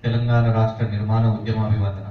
తెలంగాణ రాష్ట్ర నిర్మాణ ఉద్యమ అభివందన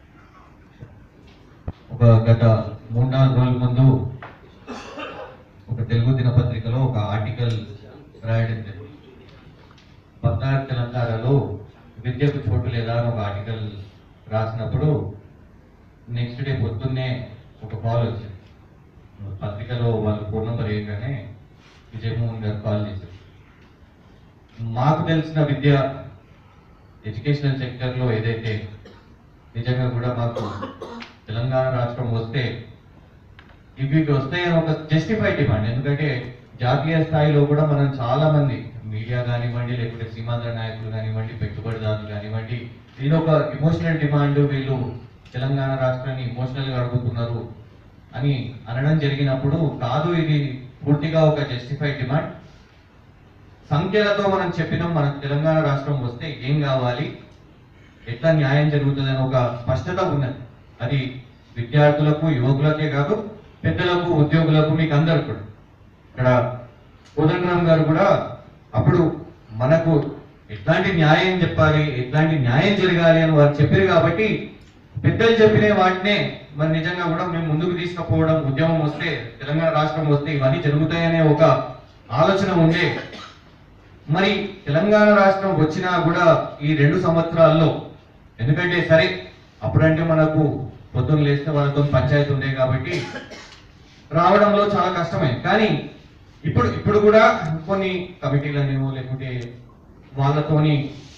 ఒక గత మూడు నాలుగు రోజుల ముందు ఒక తెలుగు దినపత్రికలో ఒక ఆర్టికల్ రాయడం జరిగింది బంగారు తెలంగాణలో విద్యకు చోటు లేదా అని ఒక ఆర్టికల్ రాసినప్పుడు నెక్స్ట్ డే పొద్దున్నే ఒక కాల్ వచ్చింది పత్రికలో వాళ్ళ ఫోన్ నెంబర్ వేయగానే విజయమోహన్ గారు కాల్ చేశారు మాకు తెలిసిన విద్య ఎడ్యుకేషనల్ సెక్టర్లో ఏదైతే నిజంగా కూడా మాకు తెలంగాణ రాష్ట్రం వస్తే ఇవి వస్తాయని ఒక జస్టిఫైడ్ డిమాండ్ ఎందుకంటే జాతీయ స్థాయిలో కూడా మనం చాలా మంది మీడియా కానివ్వండి లేకపోతే సీమాంధ్ర నాయకులు కానివ్వండి పెట్టుబడిదారులు కానివ్వండి ఇది ఒక ఇమోషనల్ డిమాండ్ వీళ్ళు తెలంగాణ రాష్ట్రాన్ని ఇమోషనల్ గా అడుగుతున్నారు అని అనడం జరిగినప్పుడు కాదు ఇది పూర్తిగా ఒక జస్టిఫైడ్ డిమాండ్ సంఖ్యలతో మనం చెప్పినాం మనకు తెలంగాణ రాష్ట్రం వస్తే ఏం కావాలి ఎట్లా న్యాయం జరుగుతుందని ఒక స్పష్టత ఉన్నది అది విద్యార్థులకు యువకులకే కాదు పెద్దలకు ఉద్యోగులకు మీకు అందరు కూడా ఇక్కడ కోదండరామ్ గారు కూడా అప్పుడు మనకు ఎట్లాంటి న్యాయం చెప్పాలి ఎట్లాంటి న్యాయం జరగాలి అని వారు చెప్పారు కాబట్టి పెద్దలు చెప్పిన వాటినే మరి నిజంగా కూడా మేము ముందుకు తీసుకుపోవడం ఉద్యమం వస్తే తెలంగాణ రాష్ట్రం వస్తే ఇవన్నీ జరుగుతాయనే ఒక ఆలోచన ఉండే మరి తెలంగాణ రాష్ట్రం వచ్చినా కూడా ఈ రెండు సంవత్సరాల్లో ఎందుకంటే సరే అప్పుడంటే మనకు పొద్దున్న లేస్తే వాళ్ళతో పంచాయతీ ఉండే కాబట్టి రావడంలో చాలా కష్టమే కానీ ఇప్పుడు ఇప్పుడు కూడా కొన్ని కమిటీలనేమో లేకుంటే వాళ్ళతోని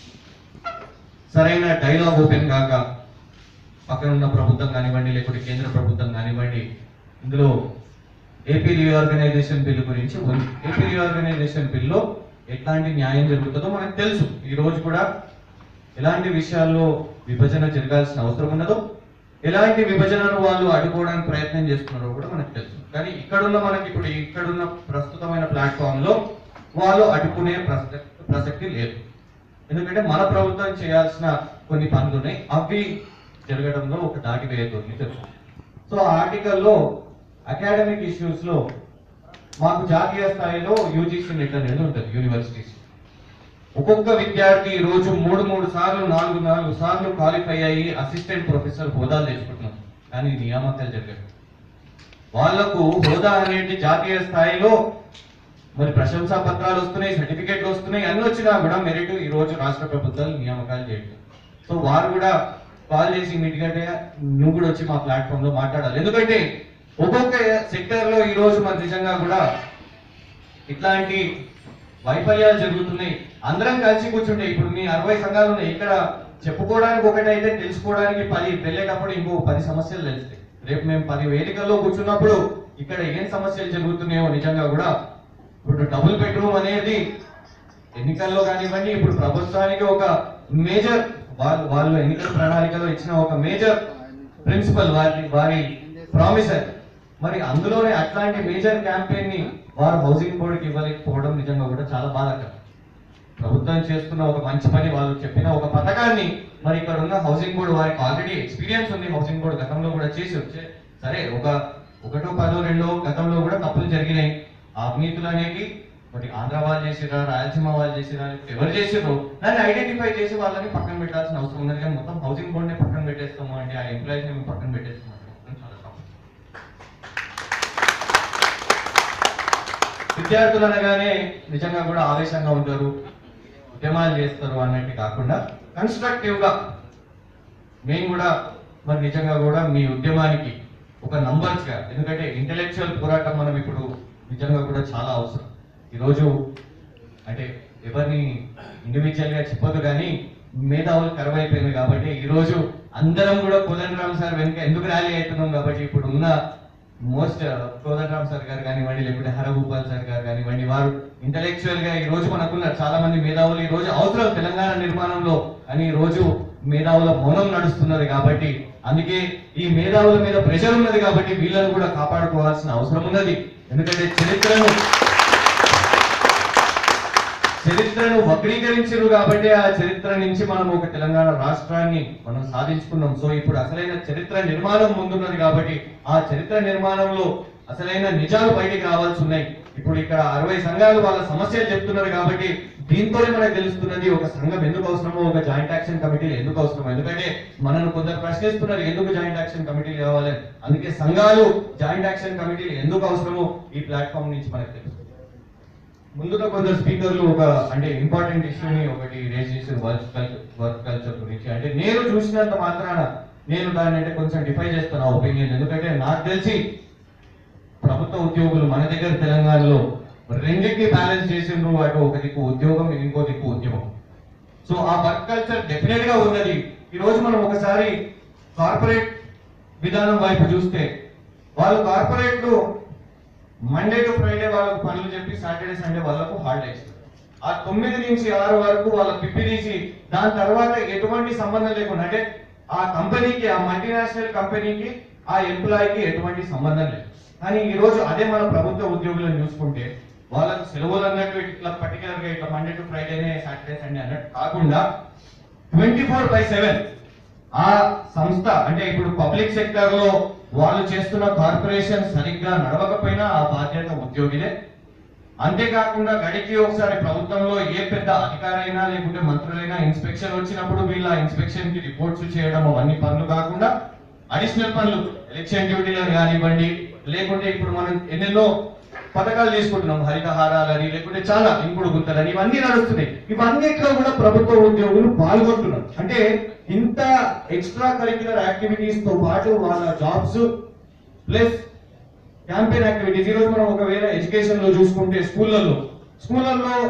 సరైన డైలాగ్ ఓపెన్ కాక పక్కన ఉన్న ప్రభుత్వం కానివ్వండి లేకుంటే కేంద్ర ప్రభుత్వం కానివ్వండి ఇందులో ఏపీ రీఆర్గనైజేషన్ బిల్లు గురించి ఉంది ఏపీ రీఆర్గనైజేషన్ బిల్లో ఎట్లాంటి న్యాయం జరుగుతుందో మనకు తెలుసు ఈ రోజు కూడా ఎలాంటి విషయాల్లో విభజన జరగాల్సిన అవసరం ఉన్నదో ఎలాంటి విభజనను వాళ్ళు అడ్డుకోవడానికి ప్రయత్నం చేస్తున్నారో కూడా మనకు తెలుసు కానీ ఇక్కడున్న మనకి ఇప్పుడు ఇక్కడున్న ప్రస్తుతమైన ప్లాట్ఫామ్ లో వాళ్ళు అడ్డుకునే ప్రసక్తి ప్రసక్తి లేదు ఎందుకంటే మన ప్రభుత్వం చేయాల్సిన కొన్ని పనులు ఉన్నాయి అవి జరగడంలో ఒక దాటి వేయతోని తెలుసు సో ఆ ఆర్టికల్లో అకాడమిక్ ఇష్యూస్ లో మాకు జాతీయ స్థాయిలో యూజీసీ నెట్ అనేది ఉంటుంది యూనివర్సిటీస్ ఒక్కొక్క విద్యార్థి ఈ రోజు మూడు మూడు సార్లు నాలుగు నాలుగు సార్లు క్వాలిఫై అయ్యి అసిస్టెంట్ ప్రొఫెసర్ హోదాలు తెచ్చుకుంటున్నారు కానీ నియామకాలు జరగదు వాళ్లకు హోదా అనేది జాతీయ స్థాయిలో మరి ప్రశంసా పత్రాలు వస్తున్నాయి సర్టిఫికేట్లు వస్తున్నాయి అన్ని వచ్చినా కూడా మెరిట్ ఈ రోజు రాష్ట్ర ప్రభుత్వాలు నియామకాలు చేయట్లేదు సో వారు కూడా కాల్ చేసి ఇమీడియట్ గా నువ్వు కూడా వచ్చి మా ప్లాట్ఫామ్ లో మాట్లాడాలి ఎందుకంటే ఒక్కొక్క సెక్టర్ లో ఈ రోజు మన నిజంగా కూడా ఇట్లాంటి వైఫల్యాలు జరుగుతున్నాయి అందరం కలిసి కూర్చుంటే ఇప్పుడు మీ అరవై సంఘాలు ఉన్నాయి ఇక్కడ చెప్పుకోవడానికి ఒకటి అయితే తెలుసుకోవడానికి పది వెళ్ళేటప్పుడు ఇంకో పది సమస్యలు తెలుస్తాయి రేపు మేము పది వేదికల్లో కూర్చున్నప్పుడు ఇక్కడ ఏం సమస్యలు జరుగుతున్నాయో నిజంగా కూడా ఇప్పుడు డబుల్ బెడ్రూమ్ అనేది ఎన్నికల్లో కానివ్వండి ఇప్పుడు ప్రభుత్వానికి ఒక మేజర్ వాళ్ళు వాళ్ళు ఎన్నికల ప్రణాళికలో ఇచ్చిన ఒక మేజర్ ప్రిన్సిపల్ వారి వారి ప్రామిస్ అది మరి అందులోనే అట్లాంటి మేజర్ క్యాంపెయిన్ ని వారు హౌసింగ్ బోర్డుకి ఇవ్వలేకపోవడం నిజంగా కూడా చాలా బాధాకరం ప్రభుత్వం చేస్తున్న ఒక మంచి పని వాళ్ళు చెప్పిన ఒక పథకాన్ని మరి ఇక్కడ ఉన్న హౌసింగ్ బోర్డు వారికి ఆల్రెడీ ఎక్స్పీరియన్స్ ఉంది హౌసింగ్ బోర్డు గతంలో కూడా చేసి వచ్చే సరే ఒక ఒకటో పదో రెండో గతంలో కూడా తప్పులు జరిగినాయి ఆ అవినీతులు అనేవి మరి ఆంధ్ర వాళ్ళు చేసిరా రాయలసీమ వాళ్ళు చేసిరా లేకపోతే ఎవరు చేసిరో దాన్ని ఐడెంటిఫై చేసి వాళ్ళని పక్కన పెట్టాల్సిన అవసరం ఉంది కానీ మొత్తం హౌసింగ్ బోర్డుని పక్కన పెట్టేస్తాము అంటే ఆ ఎంప్లాయీస్ మేము పక్కన పెట్టేస్తాము అంటే చాలా తప్పు. విద్యార్థులు అనగానే నిజంగా కూడా ఆవేశంగా ఉంటారు ఉద్యమాలు చేస్తారు అన్నట్టు కాకుండా కన్స్ట్రక్టివ్ గా మేము కూడా మరి నిజంగా కూడా మీ ఉద్యమానికి ఒక నంబర్స్ గా ఎందుకంటే ఇంటెలెక్చువల్ పోరాటం మనం ఇప్పుడు నిజంగా కూడా చాలా అవసరం ఈరోజు అంటే ఎవరిని ఇండివిజువల్ గా చెప్పదు కానీ మేధావులు కరువైపోయింది కాబట్టి ఈ రోజు అందరం కూడా కోదండరామ్ సార్ వెనుక ఎందుకు ర్యాలీ అవుతున్నాం కాబట్టి ఇప్పుడు ఉన్న మోస్ట్ కోదండరామ్ సార్ గారు కానివ్వండి లేకపోతే హరభూపాల్ సార్ గారు కానివ్వండి వారు ఇంటలెక్చువల్ గా ఈ రోజు మనకున్నారు చాలా మంది మేధావులు ఈ రోజు అవసరం తెలంగాణ నిర్మాణంలో అని ఈ రోజు మేధావుల మౌనం నడుస్తున్నది కాబట్టి అందుకే ఈ మేధావుల మీద ప్రెషర్ ఉన్నది కాబట్టి వీళ్ళని కూడా కాపాడుకోవాల్సిన అవసరం ఉన్నది ఎందుకంటే చరిత్రను చరిత్రను వక్రీకరించారు కాబట్టి ఆ చరిత్ర నుంచి మనం ఒక తెలంగాణ రాష్ట్రాన్ని మనం సాధించుకున్నాం సో ఇప్పుడు అసలైన చరిత్ర నిర్మాణం ముందున్నది కాబట్టి ఆ చరిత్ర నిర్మాణంలో అసలైన నిజాలు బయటికి రావాల్సి ఉన్నాయి ఇప్పుడు ఇక్కడ అరవై సంఘాలు వాళ్ళ సమస్యలు చెప్తున్నారు కాబట్టి దీంతోనే మనకు తెలుస్తున్నది ఒక సంఘం ఎందుకు అవసరమో ఒక జాయింట్ యాక్షన్ కమిటీలు ఎందుకు అవసరమో ఎందుకంటే మనను కొందరు ప్రశ్నిస్తున్నారు ఎందుకు జాయింట్ యాక్షన్ కమిటీలు కావాలి అందుకే సంఘాలు జాయింట్ యాక్షన్ కమిటీలు ఎందుకు అవసరమో ఈ ప్లాట్ఫామ్ నుంచి మనకు తెలుసు ముందుగా కొందరు స్పీకర్లు ఒక అంటే ఇంపార్టెంట్ ఇష్యూని ఒకటి రేజ్ చేసిన వర్క్ కల్చర్ వర్క్ కల్చర్ గురించి అంటే నేను చూసినంత మాత్రాన నేను దాన్ని అంటే కొంచెం డిఫై చేస్తాను ఆ ఒపీనియన్ ఎందుకంటే నాకు తెలిసి ప్రభుత్వ ఉద్యోగులు మన దగ్గర తెలంగాణలో రెండింటిని బ్యాలెన్స్ చేసిండ్రు అటు ఒక దిక్కు ఉద్యోగం ఇంకో దిక్కు ఉద్యమం సో ఆ వర్క్ కల్చర్ డెఫినెట్ గా ఉన్నది ఈ రోజు మనం ఒకసారి కార్పొరేట్ విధానం వైపు చూస్తే వాళ్ళు కార్పొరేట్లు మండే టు ఫ్రైడే వాళ్ళకు పనులు చెప్పి సాటర్డే సండే వాళ్ళకు హాలిడే ఇస్తారు ఆ తొమ్మిది నుంచి ఆరు వరకు వాళ్ళ పిప్పిరీసి దాని తర్వాత ఎటువంటి సంబంధం లేకుండా అంటే ఆ కంపెనీకి ఆ మల్టీనేషనల్ కంపెనీకి ఆ ఎంప్లాయీకి ఎటువంటి సంబంధం లేదు కానీ ఈ రోజు అదే మన ప్రభుత్వ ఉద్యోగులను చూసుకుంటే వాళ్ళకు సెలవులు అన్నట్టు ఇట్లా పర్టికులర్ గా ఇట్లా మండే టు ఫ్రైడేనే సాటర్డే సండే అన్నట్టు కాకుండా ట్వంటీ ఫోర్ బై సెవెన్ ఆ సంస్థ అంటే ఇప్పుడు పబ్లిక్ సెక్టర్ లో వాళ్ళు చేస్తున్న కార్పొరేషన్ సరిగ్గా నడవకపోయినా ఆ బాధ్యత ఉద్యోగిదే అంతేకాకుండా గడికి ఒకసారి ప్రభుత్వంలో ఏ పెద్ద అధికారైనా లేకుంటే మంత్రులైనా ఇన్స్పెక్షన్ వచ్చినప్పుడు వీళ్ళ ఇన్స్పెక్షన్ కి రిపోర్ట్స్ చేయడం అవన్నీ పనులు కాకుండా అడిషనల్ పనులు ఎలక్షన్ డ్యూటీలను కానివ్వండి లేకుంటే ఇప్పుడు మనం ఎన్నెన్నో పథకాలు తీసుకుంటున్నాం హరితహారాలని లేకుంటే చాలా ఇంకుడు గుంతలని ఇవన్నీ నడుస్తున్నాయి ఇవన్నిట్లో కూడా ప్రభుత్వ ఉద్యోగులు పాల్గొంటున్నారు అంటే ఇంత ఎక్స్ట్రా కరిక్యులర్ యాక్టివిటీస్ తో పాటు వాళ్ళ జాబ్స్ ప్లస్ క్యాంపెయిన్ యాక్టివిటీస్ ఈ రోజు మనం ఒకవేళ ఎడ్యుకేషన్ లో చూసుకుంటే స్కూళ్ళల్లో స్కూళ్ళల్లో